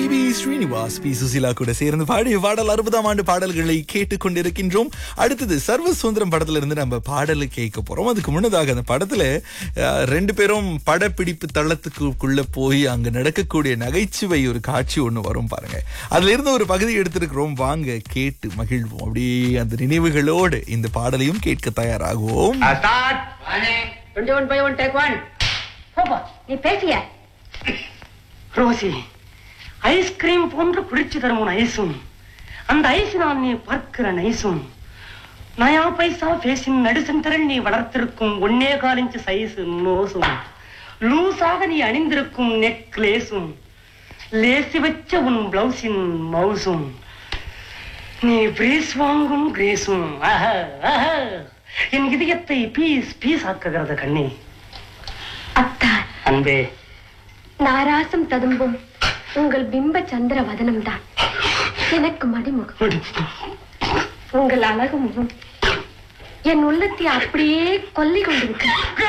B V Srinivas P Susila கூட சேர்ந்து பாடிய பாடல் அறுபதாம் ஆண்டு பாடல்களை கேட்டுக்கொண்டிருக்கின்றோம் அடுத்தது சர்வ சுதந்திரம் படத்துல இருந்து நம்ம பாடலை கேட்க போறோம் அதுக்கு முன்னதாக அந்த படத்துல அஹ், ரெண்டு பேரும் படப்பிடிப்பு தளத்துக்குள்ள போய் அங்க நடக்கக்கூடிய நகைச்சுவை ஒரு காட்சி ஒண்ணு வரும் பாருங்க அதுல இருந்து ஒரு பகுதி எடுத்திருக்கிறோம் வாங்க கேட்டு மகிழ்வோம் அப்படியே அந்த நினைவுகளோடு இந்த பாடலையும் கேட்க தயாராகுவோம் start twenty one by one take one போப்பா நீ பேசிய ரோசி ஐஸ்கிரீம் போன்று பிடிச்சு தரும் உன் ஐஸும் அந்த ஐஸினால் நீ பார்க்கிற நைஸும் நயா பைசா பேசின் நடுசென்றல் நீ வளர்த்திருக்கும் ஒன்னே கால் இன்ச்சு சைஸ் நோசும் லூசாக நீ அணிந்திருக்கும் நெக்லேஸும் லேசி வச்ச உன் பிளவுஸின் மவுசும் நீ பிரேஸ் வாங்கும் கிரேஸும் ஆஹா, ஆஹா. என் இதயத்தை பீஸ் பீஸ் ஆக்குகிறது கண்ணே அத்தா அன்பே நாராசம் ததும்பும் உங்கள் பிம்ப சந்திர வதனம் தான் எனக்கு மடிமுகம் உங்கள் அழகு முகம் என் உள்ளத்தை அப்படியே கொல்லி கொண்டிருக்க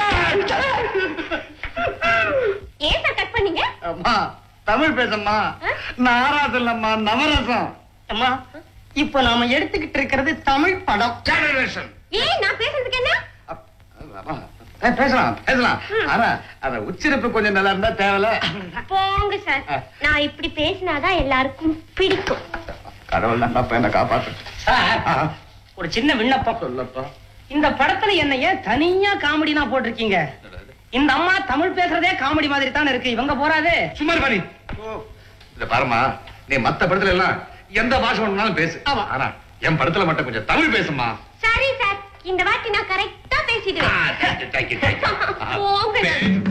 ஏன் சார் கட் பண்ணீங்க அம்மா தமிழ் பேசம்மா நாராசம் இல்லம்மா நவரசம் அம்மா இப்ப நாம எடுத்துக்கிட்டு இருக்கிறது தமிழ் படம் ஜெனரேஷன் ஏன் நான் பேசுறதுக்கு என்ன பேசலாம் பேசலாம் ஆனா அந்த உச்சரிப்பு கொஞ்சம் நல்லா இருந்தா தேவையில்ல போங்க சார் நான் இப்படி பேசினாதான் எல்லாருக்கும் பிடிக்கும் கடவுள் தான் அப்ப என்ன காப்பாத்து சார் ஒரு சின்ன விண்ணப்பம் சொல்லப்பா இந்த படத்துல என்ன ஏன் தனியா காமெடினா போட்டிருக்கீங்க இந்த அம்மா தமிழ் பேசுறதே காமெடி மாதிரி தான் இருக்கு இவங்க போறாதே சும்மா பண்ணி இத பாருமா நீ மத்த படத்துல எல்லாம் எந்த பாஷை வேணும்னாலும் பேசு ஆமா. ஆனா என் படத்துல மட்டும் கொஞ்சம் தமிழ் பேசுமா சரி சார் இந்த வாட்டி நான் கரெக்டா பேசிடுவேன் தேங்க்யூ தேங்க்யூ போங்க